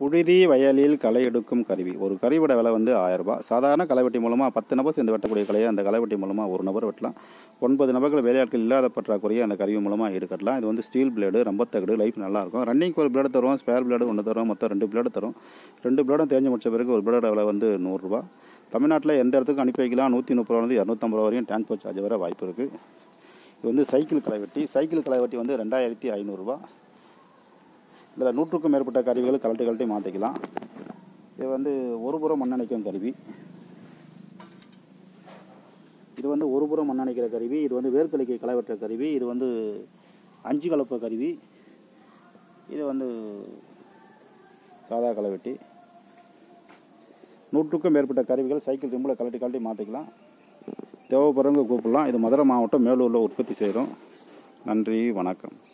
புழுதி வயலில் களை எடுக்கும் கருவி ஒரு கருவியோட விலை வந்து ஆயிரம் ரூபாய் சாதாரண களைவெட்டி மூலமாக பத்து நபர் சேர்ந்து வெட்டக்கூடிய கலையை அந்த களைவெட்டி மூலமாக ஒரு நபர் வெட்டலாம் ஒன்பது நபர்கள் வேலையாட்கள் இல்லாத பற்றாக்குறையை அந்த கருவி மூலமாக ஈடுகட்டலாம் இது வந்து ஸ்டீல் பிளேடு ரம்பத்தகடு லைஃப் நல்லாயிருக்கும் ரன்னிங்க்கு ஒரு பிளேடு தரும் ஸ்பேர் பிளேடு ஒன்று தரும் மொத்தம் ரெண்டு பிளேடு தரும் ரெண்டு பிளேடும் தேஞ்சு முடிச்ச பிறகு ஒரு பிளேடோட விலை வந்து நூறுரூவா தமிழ்நாட்டில் எந்த இடத்துக்கும் அனுப்பி வைக்கலாம் நூற்றி முப்பது ரூபாலேருந்து இரநூத்தம்பது ரூபா வரையும் டிரான்ஸ்போர்ட் சார்ஜ் வர வாய்ப்பு இருக்குது இது வந்து சைக்கிள் களைவெட்டி சைக்கிள் களைவெட்டி வந்து ரெண்டாயிரத்தி ஐநூறுரூவா இதில் நூற்றுக்கும் மேற்பட்ட கருவிகள் கலட்டி கலட்டி மாற்றிக்கலாம் இது வந்து ஒரு புறம் மண்ணணைக்கும் கருவி இது வந்து ஒரு புறம் மண்ணணைக்கிற கருவி இது வந்து வேர்க்கலைக்கு களை வெட்டுற கருவி இது வந்து அஞ்சு கலப்ப கருவி இது வந்து சாதா களைவெட்டி நூற்றுக்கும் மேற்பட்ட கருவிகள் சைக்கிள் ரிம்பில் கலட்டி கலட்டி மாற்றிக்கலாம் தேவைப்படுறவங்க கூப்பிடலாம் இது மதுரை மாவட்டம் மேலூரில் உற்பத்தி செய்கிறோம் நன்றி வணக்கம்